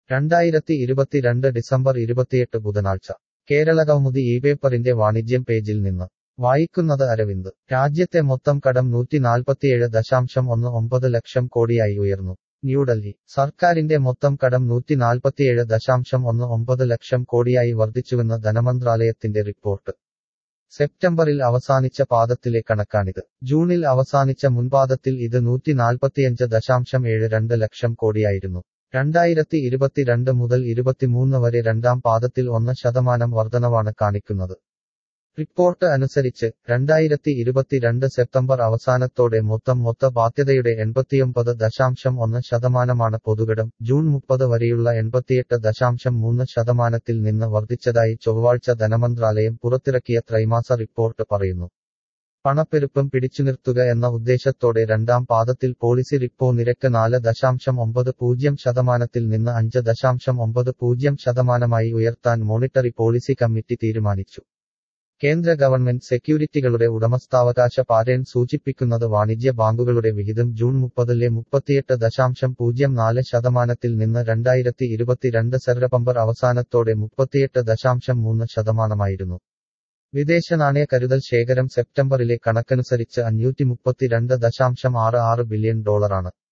രണ്ടായിരത്തി ഇരുപത്തിരണ്ട് ഡിസംബർ ഇരുപത്തിയെട്ട് ബുധനാഴ്ച കേരളകൗമുദി ഈ പേപ്പറിന്റെ വാണിജ്യം പേജിൽ നിന്ന് വായിക്കുന്നത് അരവിന്ദ് രാജ്യത്തെ മൊത്തം കടം നൂറ്റി നാൽപ്പത്തിയേഴ് ദശാംശം ഒന്ന് ഒമ്പത് ലക്ഷം കോടിയായി ഉയർന്നു ന്യൂഡൽഹി സർക്കാരിന്റെ മൊത്തം കടം നൂറ്റി നാൽപ്പത്തിയേഴ് ദശാംശം ഒന്ന് ഒമ്പത് ലക്ഷം കോടിയായി വർദ്ധിച്ചുവെന്ന് ധനമന്ത്രാലയത്തിന്റെ റിപ്പോർട്ട് സെപ്റ്റംബറിൽ അവസാനിച്ച പാദത്തിലെ കണക്കാണിത് ജൂണിൽ അവസാനിച്ച മുൻപാദത്തിൽ ഇത് നൂറ്റി നാൽപ്പത്തിയഞ്ച് ദശാംശം ഏഴ് രണ്ട് ലക്ഷം കോടിയായിരുന്നു രണ്ടായിരത്തി ഇരുപത്തിരണ്ട് മുതൽ ഇരുപത്തിമൂന്ന് വരെ രണ്ടാം പാദത്തിൽ ഒന്ന് ശതമാനം വർധനവാണ് കാണിക്കുന്നത് റിപ്പോർട്ട് അനുസരിച്ച് രണ്ടായിരത്തി ഇരുപത്തിരണ്ട് സെപ്റ്റംബർ അവസാനത്തോടെ മൊത്തം മൊത്ത ബാധ്യതയുടെ എൺപത്തിയൊമ്പത് ദശാംശം ഒന്ന് ശതമാനമാണ് പൊതുകടം ജൂൺ മുപ്പത് വരെയുള്ള എൺപത്തിയെട്ട് ദശാംശം മൂന്ന് ശതമാനത്തിൽ നിന്ന് വർദ്ധിച്ചതായി ചൊവ്വാഴ്ച ധനമന്ത്രാലയം പുറത്തിറക്കിയ ത്രൈമാസ റിപ്പോർട്ട് പറയുന്നു പണപ്പെരുപ്പം പിടിച്ചുനിർത്തുക എന്ന ഉദ്ദേശത്തോടെ രണ്ടാം പാദത്തിൽ പോളിസി റിപ്പോ നിരക്ക് നാല് ദശാംശം ഒമ്പത് പൂജ്യം ശതമാനത്തിൽ നിന്ന് അഞ്ച് ദശാംശം ഒമ്പത് പൂജ്യം ശതമാനമായി ഉയർത്താൻ മോണിറ്ററി പോളിസി കമ്മിറ്റി തീരുമാനിച്ചു കേന്ദ്ര ഗവൺമെന്റ് സെക്യൂരിറ്റികളുടെ ഉടമസ്ഥാവകാശ പാറ്റേൺ സൂചിപ്പിക്കുന്നത് വാണിജ്യ ബാങ്കുകളുടെ വിഹിതം ജൂൺ മുപ്പതിലെ മുപ്പത്തിയെട്ട് ദശാംശം പൂജ്യം നാല് ശതമാനത്തിൽ നിന്ന് രണ്ടായിരത്തി ഇരുപത്തിരണ്ട് സെപ്റ്റംബർ അവസാനത്തോടെ മുപ്പത്തിയെട്ട് ദശാംശം മൂന്ന് ശതമാനമായിരുന്നു വിദേശ നാണയ കരുതൽ ശേഖരം സെപ്റ്റംബറിലെ കണക്കനുസരിച്ച് അഞ്ഞൂറ്റി മുപ്പത്തിരണ്ട് ദശാംശം ആറ് ആറ് ബില്യൺ ഡോളറാണ്